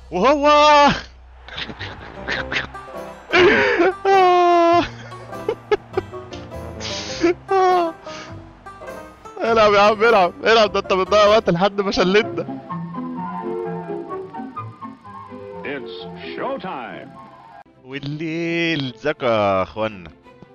وهو آه. آه. العب يا عم العب العب ده انت بتضيع وقت لحد ما شلتنا It's showtime. والليل ازيكم يا اخوانا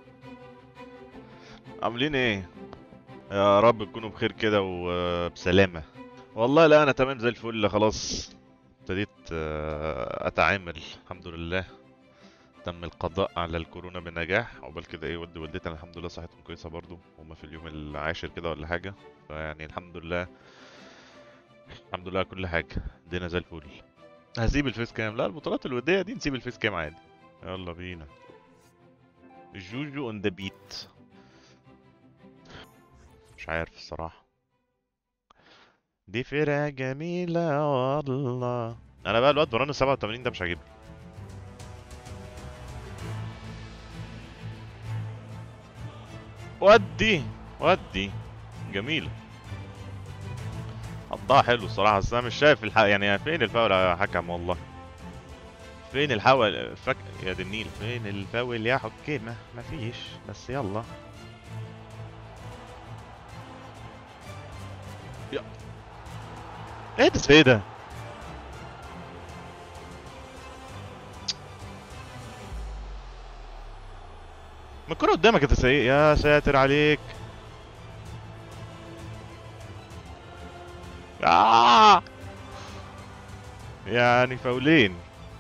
عاملين ايه يا رب تكونوا بخير كده وبسلامة والله لا انا تمام زي الفل خلاص ابتديت آه، اتعامل الحمد لله تم القضاء على الكورونا بنجاح عقبال كده ايه والدي والدتي أنا الحمد لله صحتهم كويسه برضو هما في اليوم العاشر كده ولا حاجه فيعني الحمد لله الحمد لله على كل حاجه الدنيا زي الفل هسيب الفيس كام لا البطولات الوديه دي نسيب الفيس كام عادي يلا بينا جوجو اون ذا بيت مش عارف الصراحة دي فرقة جميلة والله انا بقى الواد بران 87 ده مش عاجبني ودي ودي جميلة قضاها حلو الصراحة بس انا مش شايف الحق يعني فين الفاول يا حكم والله فين الحول فك يا دي النيل فين الفاول يا حكيمة مفيش بس يلا يا ايه ده ايه ده ما الكرة قدامك يا تسيء يا ساتر عليك آه! يعني فاولين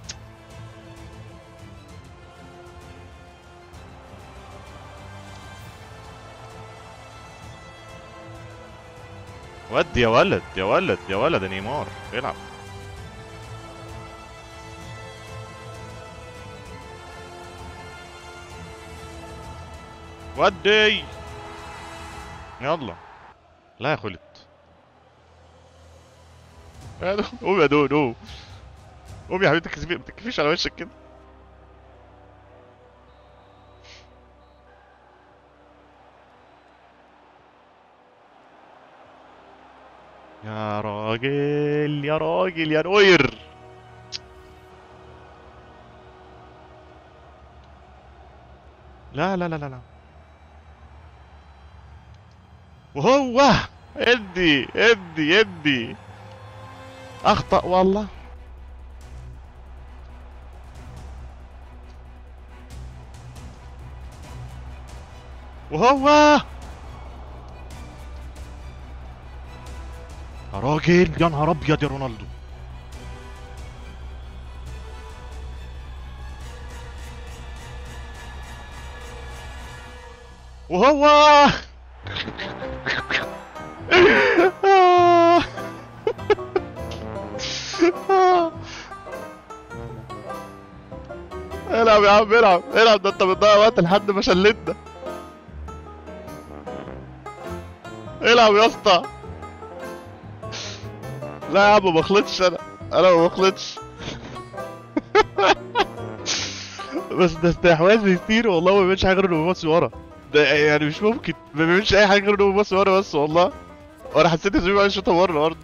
ودي يا ولد يا ولد يا ولد يا نيمار العب ودي يلا لا يا خلت يا دو- قوم يا دون قوم قوم يا حبيبتي تكسفي- ما تكفيش على وشك كده يا راجل يا راجل يا نوير لا لا لا لا لا وهو ادي ادي ادي اخطأ والله وهو يا راجل يا نهار ابيض يا رونالدو وهو العب يا عم العب العب ده انت بتضيع وقت لحد ما شلتنا العب يا اسطى لا يا عم ما خلطش انا انا ما بخلطش بس ده استحواذ كتير والله ما بيعملش حاجه غير انه بيبص ورا ده يعني مش ممكن ما بيعملش اي حاجه غير انه بيبص ورا بس والله وانا حسيت زي ما شوطه بره برضه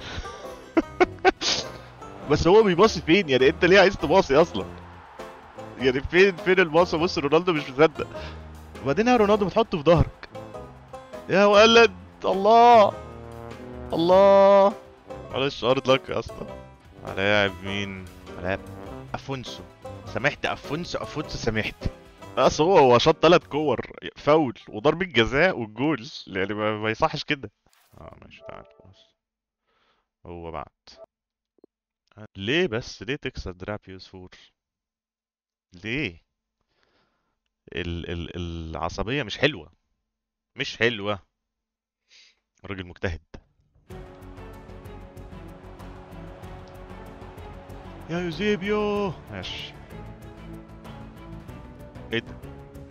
بس هو بيباصي فين يعني انت ليه عايز تباصي اصلا يعني فين فين الباصه بص رونالدو مش مصدق وبعدين يا رونالدو بتحطه في ظهرك يا ولد الله الله معلش ارض لك يا اسطى هلاعب مين هلاعب افونسو سامحت افونسو افونسو سامحت اصل هو هو شاط ثلاث كور فاول وضربة جزاء والجول يعني ما, ما يصحش كده اه ماشي تعال خلاص هو بعد ليه بس ليه تكسر دراع بي اس 4 ليه ال ال العصبية مش حلوة مش حلوة راجل مجتهد يا يوزيبيو ماشي ايه ده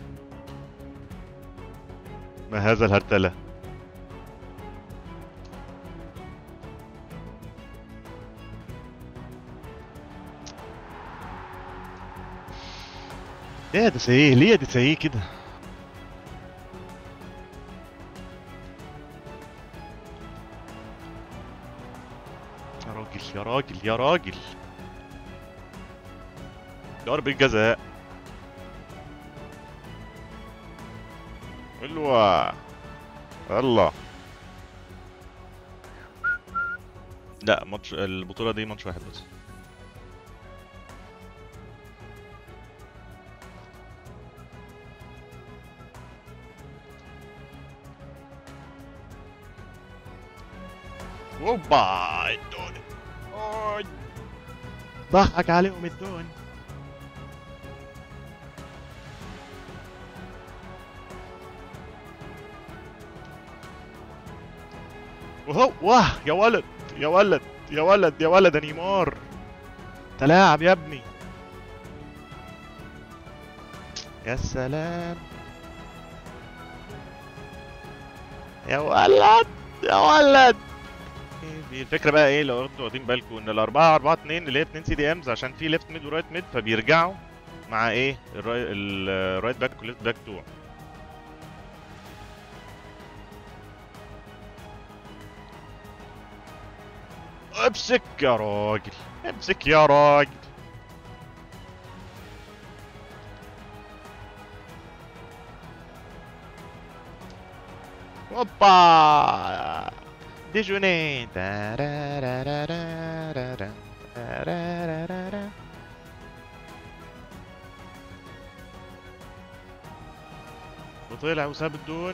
ما هذا الهرتلة ايه يا دسايه ليه يا دسايه كده يا راجل يا راجل يا راجل ضربة جزاء حلوة يلا لا ماتش البطولة دي ماتش واحد بس اوبا الدون أوي. ضحك عليهم الدون وهو واه يا ولد يا ولد يا ولد يا ولد يا نيمار تلاعب يا ابني يا سلام يا ولد يا ولد دي الفكره بقى ايه لو انتوا واخدين بالكم ان الاربعه 4 2 اللي هي 2 سي دي امز عشان في ليفت ميد ورايت ميد فبيرجعوا مع ايه الراي- الرايت باك والليفت باك بتوعه امسك يا راجل امسك يا راجل هوبا ديجوني تارارارارارا، تارارارارا. وطلع وساب الدون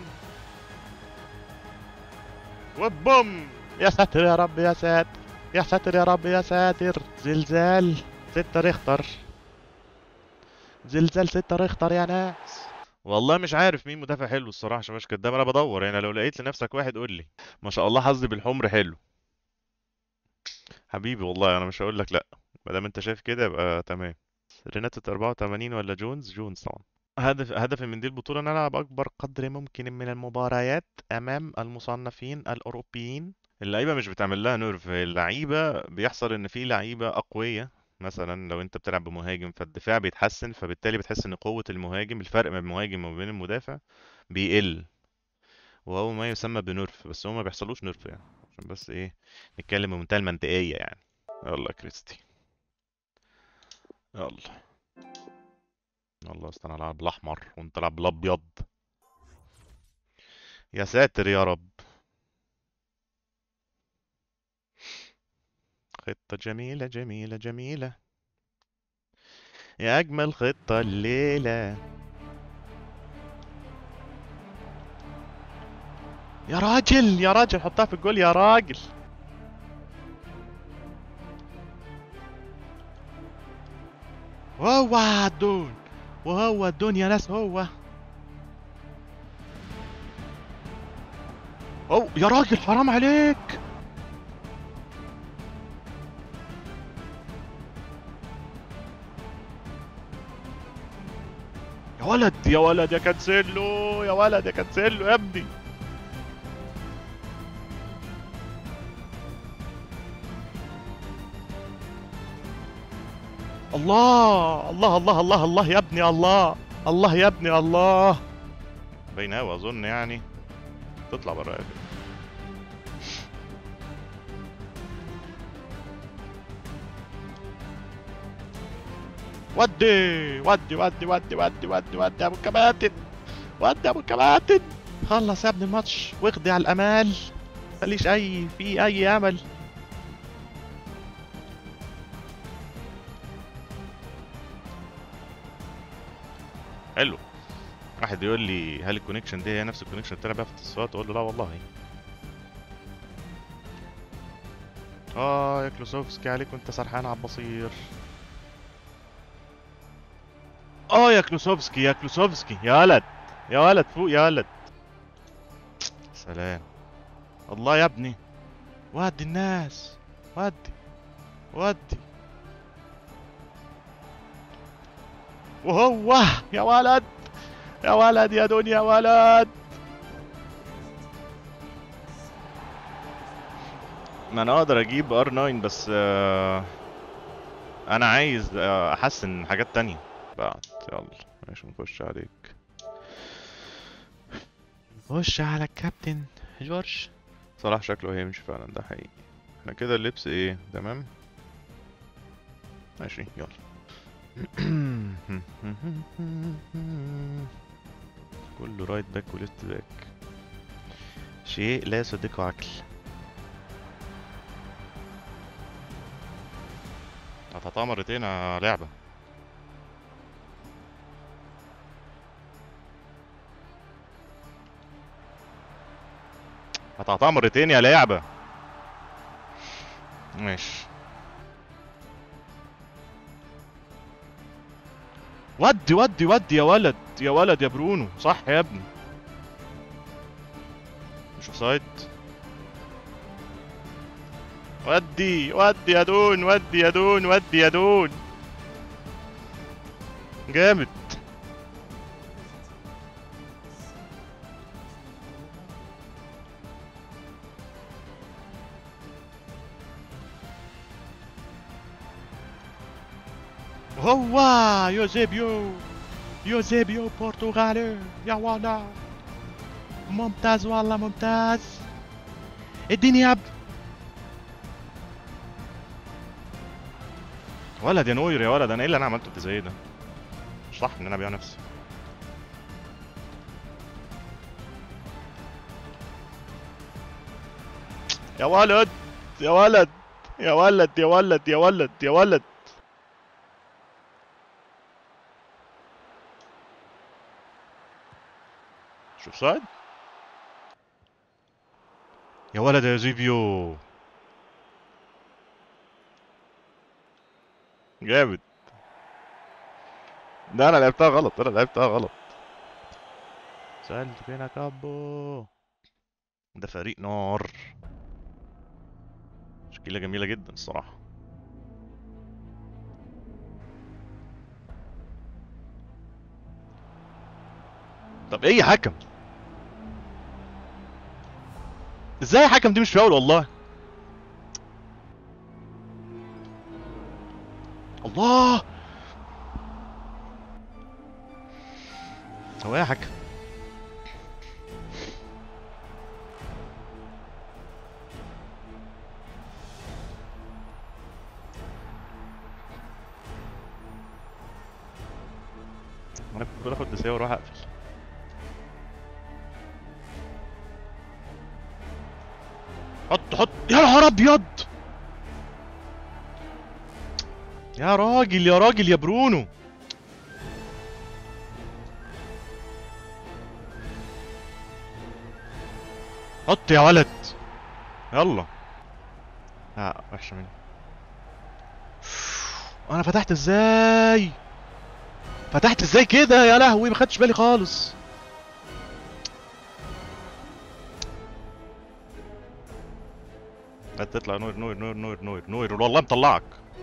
وبوم يا ساتر يا رب يا ساتر يا ساتر يا رب يا ساتر زلزال ستة ريختر زلزال ستة ريختر يا ناس والله مش عارف مين مدافع حلو الصراحة عشان مش كداب انا بدور يعني لو لقيت لنفسك واحد قول لي ما شاء الله حظي بالحمر حلو حبيبي والله انا مش هقول لك لا ما دام انت شايف كده يبقى تمام ريناتو 84 ولا جونز جونز طبعا هدف هدفي من دي البطولة ان العب اكبر قدر ممكن من المباريات امام المصنفين الاوروبيين اللعيبه مش بتعمل لها نيرف اللعيبه بيحصل ان في لعيبه اقوياء مثلا لو انت بتلعب بمهاجم فالدفاع بيتحسن فبالتالي بتحس ان قوه المهاجم الفرق ما بين المهاجم وما بين المدافع بيقل وهو ما يسمى بنرف بس هو ما بيحصلوش نرف يعني عشان بس ايه نتكلم بمنتهى المنطقيه يعني يلا يا كريستي يلا يلا استنى العب بالاحمر وانت تلعب بالابيض يا ساتر يا رب خطة جميلة جميلة جميلة يا أجمل خطة الليلة يا راجل يا راجل حطها في الجول يا راجل وهو الدون وهو الدون يا ناس هو أو يا راجل حرام عليك يا ولد يا ولد يا كانسيلو يا ولد يا كانسيلو يا ابني الله الله الله الله الله يا ابني الله الله يا ابني الله باين قوي اظن يعني تطلع بره يا ابني ودي ودي ودي ودي ودي ودي ودي يا ابو الكباتن ودي يا ابو الكباتن خلص يا ابني الماتش واقضي على الامال مفيش اي في اي امل حلو واحد يقول لي هل الكونكشن دي هي نفس الكونكشن اللي بتلعب بيها في التصفيات اقول له لا والله اه يا كلوسوفسكي عليك وانت سرحان على البصير اه يا كلوسوفسكي يا كلوسوفسكي يا ولد يا ولد فوق يا ولد سلام الله يا ابني ودي الناس ودي ودي وهو يا ولد يا ولد يا دنيا ولد ما انا اقدر اجيب ار 9 بس آه، انا عايز آه، احسن حاجات تانية بعد يلا ماشي نخش عليك خش على الكابتن جورج صلاح شكله هيمشي فعلا ده حقيقي احنا كده اللبس ايه تمام ماشي يلا كله رايت باك وليفت باك شيء لا يصدقه عقل هتقطع مرتين يا لعبة هتقطع مرتين يا لعبة ماشي ودي ودي ودي يا ولد يا ولد يا برونو صح يا ابني مش اوفسايد ودي ودي يا دون ودي يا دون ودي يا دون جامد هو يوزيبيو يوزيبيو برتغالي يا ولا ممتاز والله ممتاز اديني يا اب ولد يا نوير يا ولد انا ايه اللي انا عملته انت زي ده مش صح ان انا ابيع نفسي يا ولد يا ولد يا ولد يا ولد يا ولد يا ولد شوف سايد يا ولد يا زيبيو جامد ده انا لعبتها غلط انا لعبتها غلط سألت فين يا كابو ده فريق نار تشكيلة جميلة جدا الصراحة طب ايه يا حكم ازاي يا حكم دي مش فاول والله الله هو ايه يا حكم انا كنت باخد تساوي واروح اقفل حط حط يا نهار ابيض يا راجل يا راجل يا برونو حط يا ولد يلا لا وحشه مني انا فتحت ازاي فتحت ازاي كده يا لهوي ما خدتش بالي خالص لا تطلع نور نور نور نور نور نور والله مطلعك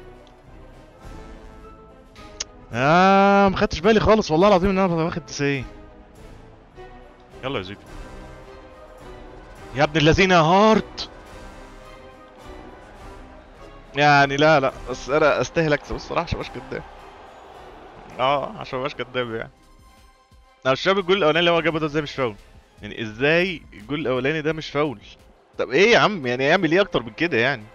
آه ما خدتش بالي خالص والله العظيم ان انا واخد 90 يلا يا زيبي يا ابن الذين يا هارت يعني لا لا بس انا استاهل اكسب الصراحه عشان مبقاش كداب اه عشان مبقاش كداب يعني انا مش فاهم الجول الاولاني اللي هو جابه ده ازاي مش فاول يعني ازاي الجول الاولاني ده مش فاول طب ايه يا عم يعني يعمل ايه اكتر من كده يعني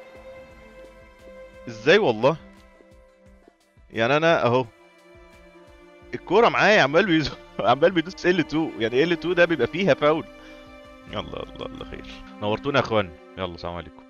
ازاي والله يعني انا اهو الكوره معايا عمال بيز... عمال بيدوس ال2 يعني ال2 ده بيبقى فيها فاول يلا الله الله خير نورتونا يا اخوان يلا سلام عليكم